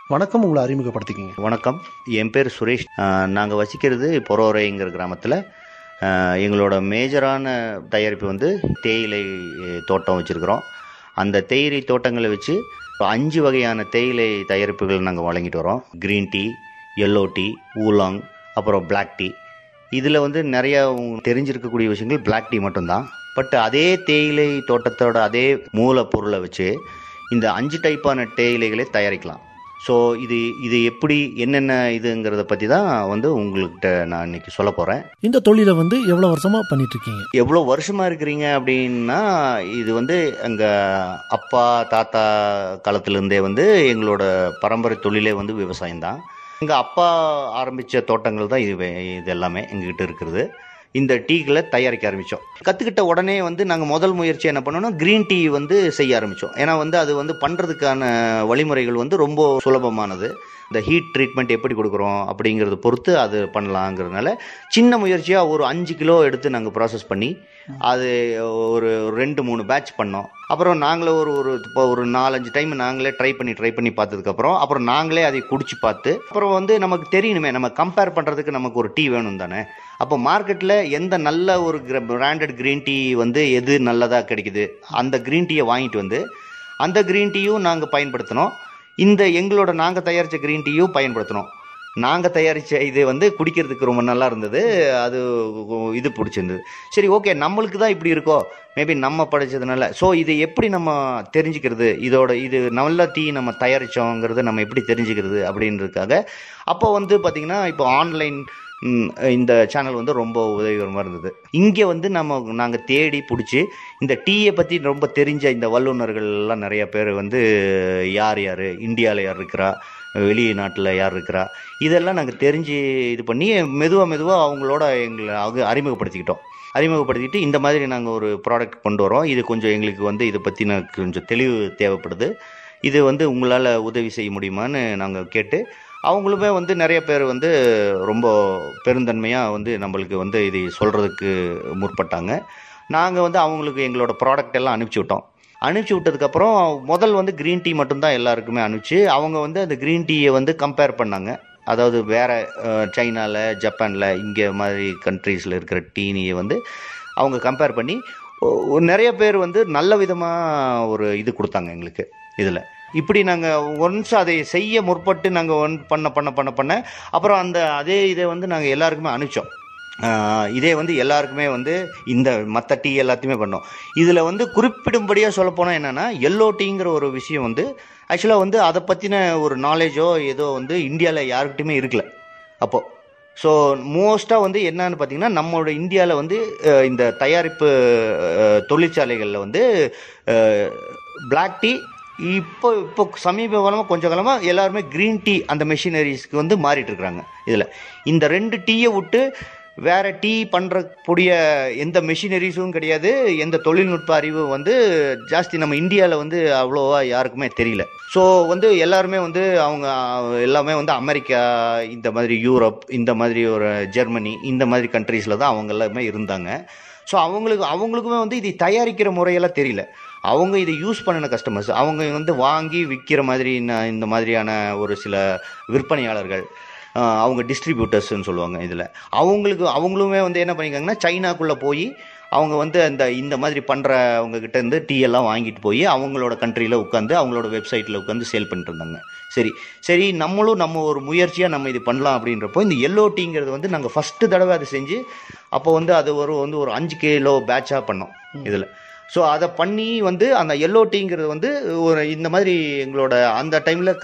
வணக்கம் உங்களை அறிமுகப்படுத்திக்கிங்க வணக்கம் என் பேர் சுரேஷ் நாங்கள் வசிக்கிறது பொரோரைங்கிற கிராமத்தில் எங்களோட மேஜரான தயாரிப்பு வந்து தேயிலை அஹ், தோட்டம் வச்சுருக்கிறோம் அந்த தேயிலை தோட்டங்களை வச்சு அஞ்சு வகையான தேயிலை தயாரிப்புகள் நாங்கள் வழங்கிட்டு வரோம் green tea yellow tea oolong அப்புறம் Black டீ இதில் வந்து நிறைய உங்களுக்கு தெரிஞ்சிருக்கக்கூடிய விஷயங்கள் Black டீ மட்டும்தான் பட் அதே தேயிலை தோட்டத்தோட அதே மூலப்பொருளை வச்சு இந்த அஞ்சு டைப்பான தேயிலைகளை தயாரிக்கலாம் ஸோ இது இது எப்படி என்னென்ன இதுங்கிறத பற்றி தான் வந்து உங்கள்கிட்ட நான் இன்னைக்கு சொல்ல போகிறேன் இந்த தொழிலை வந்து எவ்வளவு வருஷமா பண்ணிட்டு இருக்கீங்க எவ்வளோ வருஷமாக இருக்கிறீங்க அப்படின்னா இது வந்து எங்கள் அப்பா தாத்தா காலத்துலேருந்தே வந்து எங்களோட பரம்பரை தொழிலே வந்து விவசாயம் தான் எங்கள் அப்பா ஆரம்பித்த தோட்டங்கள் தான் இது வே- இது எல்லாமே எங்ககிட்ட இருக்கிறது இந்த டீகளை தயாரிக்க ஆரம்பித்தோம் கற்றுக்கிட்ட உடனே வந்து நாங்கள் முதல் முயற்சி என்ன பண்ணோம்னா க்ரீன் டீ வந்து செய்ய ஆரம்பித்தோம் ஏன்னா வந்து அது வந்து பண்ணுறதுக்கான வழிமுறைகள் வந்து ரொம்ப சுலபமானது இந்த ஹீட் ட்ரீட்மெண்ட் எப்படி கொடுக்குறோம் அப்படிங்கிறத பொறுத்து அது பண்ணலாங்கிறதுனால சின்ன முயற்சியாக ஒரு அஞ்சு கிலோ எடுத்து நாங்கள் ப்ராசஸ் பண்ணி அது ஒரு ஒரு ரெண்டு மூணு பேட்ச் பண்ணோம் அப்புறம் நாங்களே ஒரு ஒரு இப்போ ஒரு நாலஞ்சு டைம் நாங்களே ட்ரை பண்ணி ட்ரை பண்ணி பார்த்ததுக்கப்புறம் அப்புறம் நாங்களே அதை குடிச்சு பார்த்து அப்புறம் வந்து நமக்கு தெரியணுமே நம்ம கம்பேர் பண்ணுறதுக்கு நமக்கு ஒரு டீ வேணும் தானே அப்போ மார்க்கெட்டில் எந்த நல்ல ஒரு பிராண்டட் க்ரீன் டீ வந்து எது நல்லதாக கிடைக்குது அந்த க்ரீன் டீயை வாங்கிட்டு வந்து அந்த க்ரீன் டீயும் நாங்கள் பயன்படுத்தினோம் இந்த எங்களோட நாங்கள் தயாரித்த க்ரீன் டீயும் பயன்படுத்தினோம் நாங்கள் தயாரித்த இது வந்து குடிக்கிறதுக்கு ரொம்ப நல்லா இருந்தது அது இது பிடிச்சிருந்தது சரி ஓகே நம்மளுக்கு தான் இப்படி இருக்கோ மேபி நம்ம படித்ததுனால ஸோ இது எப்படி நம்ம தெரிஞ்சுக்கிறது இதோட இது நல்ல டீ நம்ம தயாரித்தோங்கிறத நம்ம எப்படி தெரிஞ்சுக்கிறது அப்படின்றதுக்காக அப்போ வந்து பார்த்திங்கன்னா இப்போ ஆன்லைன் இந்த சேனல் வந்து ரொம்ப உதவிகரமாக இருந்தது இங்கே வந்து நம்ம நாங்கள் தேடி பிடிச்சி இந்த டீயை பற்றி ரொம்ப தெரிஞ்ச இந்த வல்லுநர்கள் எல்லாம் நிறைய பேர் வந்து யார் யார் இந்தியாவில் யார் இருக்கிறா வெளிநாட்டில் யார் இருக்கிறா இதெல்லாம் நாங்கள் தெரிஞ்சு இது பண்ணி மெதுவாக மெதுவாக அவங்களோட எங்களை அது அறிமுகப்படுத்திக்கிட்டோம் அறிமுகப்படுத்திட்டு இந்த மாதிரி நாங்கள் ஒரு ப்ராடக்ட் கொண்டு வரோம் இது கொஞ்சம் எங்களுக்கு வந்து இதை பற்றின கொஞ்சம் தெளிவு தேவைப்படுது இது வந்து உங்களால் உதவி செய்ய முடியுமான்னு நாங்கள் கேட்டு அவங்களுமே வந்து நிறைய பேர் வந்து ரொம்ப பெருந்தன்மையாக வந்து நம்மளுக்கு வந்து இது சொல்கிறதுக்கு முற்பட்டாங்க நாங்கள் வந்து அவங்களுக்கு எங்களோட ப்ராடக்ட் எல்லாம் அனுப்பிச்சி விட்டோம் அனுப்பிச்சி விட்டதுக்கப்புறம் முதல் வந்து க்ரீன் டீ மட்டும்தான் எல்லாருக்குமே அனுப்பிச்சு அவங்க வந்து அந்த க்ரீன் டீயை வந்து கம்பேர் பண்ணாங்க அதாவது வேற சைனாவில் ஜப்பானில் இங்கே மாதிரி கண்ட்ரீஸில் இருக்கிற டீனியை வந்து அவங்க கம்பேர் பண்ணி ஒ- ஒரு நிறைய பேர் வந்து நல்ல விதமாக ஒரு இது கொடுத்தாங்க எங்களுக்கு இதில் இப்படி நாங்கள் ஒன்ஸ் அதை செய்ய முற்பட்டு நாங்கள் ஒன் பண்ண பண்ண பண்ண பண்ண அப்புறம் அந்த அதே இதை வந்து நாங்கள் எல்லாருக்குமே அனுப்பிச்சோம் ஆஹ் இதே வந்து எல்லாருக்குமே வந்து இந்த மற்ற டீ எல்லாத்தையுமே பண்ணோம் இதில் வந்து குறிப்பிடும்படியாக சொல்லப்போனால் என்னென்னா எல்லோ டீங்கிற ஒரு விஷயம் வந்து ஆக்சுவலாக வந்து அதை பற்றின ஒரு நாலேஜோ ஏதோ வந்து இந்தியாவில் யாருக்கிட்டையுமே இருக்கல அப்போது ஸோ மோஸ்ட்டாக வந்து என்னன்னு பார்த்தீங்கன்னா நம்மளோட இந்தியாவில் வந்து அஹ், இந்த தயாரிப்பு அஹ், தொழிற்சாலைகளில் வந்து பிளாக் டீ இப்போ இப்போ சமீப காலமாக கொஞ்ச காலமாக எல்லாருமே க்ரீன் டீ அந்த மெஷினரிஸ்க்கு வந்து மாறிட்டு இருக்கிறாங்க இதில் இந்த ரெண்டு டீயை விட்டு வேற டீ பண்ணுறக்கூடிய எந்த மெஷினரிஸும் கிடையாது எந்த தொழில்நுட்ப அறிவும் வந்து ஜாஸ்தி நம்ம இந்தியாவில் வந்து அவ்வளோவா யாருக்குமே தெரியல ஸோ வந்து எல்லாருமே வந்து அவங்க எல்லாமே வந்து அமெரிக்கா இந்த மாதிரி யூரோப் இந்த மாதிரி ஒரு ஜெர்மனி இந்த மாதிரி கண்ட்ரீஸில் தான் அவங்க எல்லாமே இருந்தாங்க ஸோ அவங்களுக்கு அவங்களுக்குமே வந்து இதை தயாரிக்கிற முறையெல்லாம் தெரியல அவங்க இதை யூஸ் பண்ணின கஸ்டமர்ஸ் அவங்க வந்து வாங்கி விற்கிற மாதிரி ந- இந்த மாதிரியான ஒரு சில விற்பனையாளர்கள் ஆஹ் அவங்க டிஸ்ட்ரிபியூட்டர்ஸ்னு சொல்லுவாங்க இதில் அவங்களுக்கு அவங்களுமே வந்து என்ன பண்ணிக்காங்கன்னா சைனாக்குள்ளே போய் அவங்க வந்து அந்த இந்த மாதிரி பண்ணுறவங்க கிட்ட இருந்து டீ எல்லாம் வாங்கிட்டு போய் அவங்களோட கண்ட்ரியில் உட்காந்து அவங்களோட வெப்சைட்டில் உட்காந்து சேல் பண்ணிட்டு இருந்தாங்க சரி சரி நம்மளும் நம்ம ஒரு முயற்சியாக நம்ம இது பண்ணலாம் அப்படின்றப்போ இந்த எல்லோ டீங்கிறது வந்து நாங்கள் ஃபஸ்ட்டு தடவை அதை செஞ்சு அப்போ வந்து அது ஒரு வந்து ஒரு அஞ்சு கிலோ பேட்சாக பண்ணோம் இதில் ஸோ அதை பண்ணி வந்து அந்த எல்லோ டீங்கிறது வந்து ஒரு இந்த மாதிரி எங்களோட அந்த டைமில்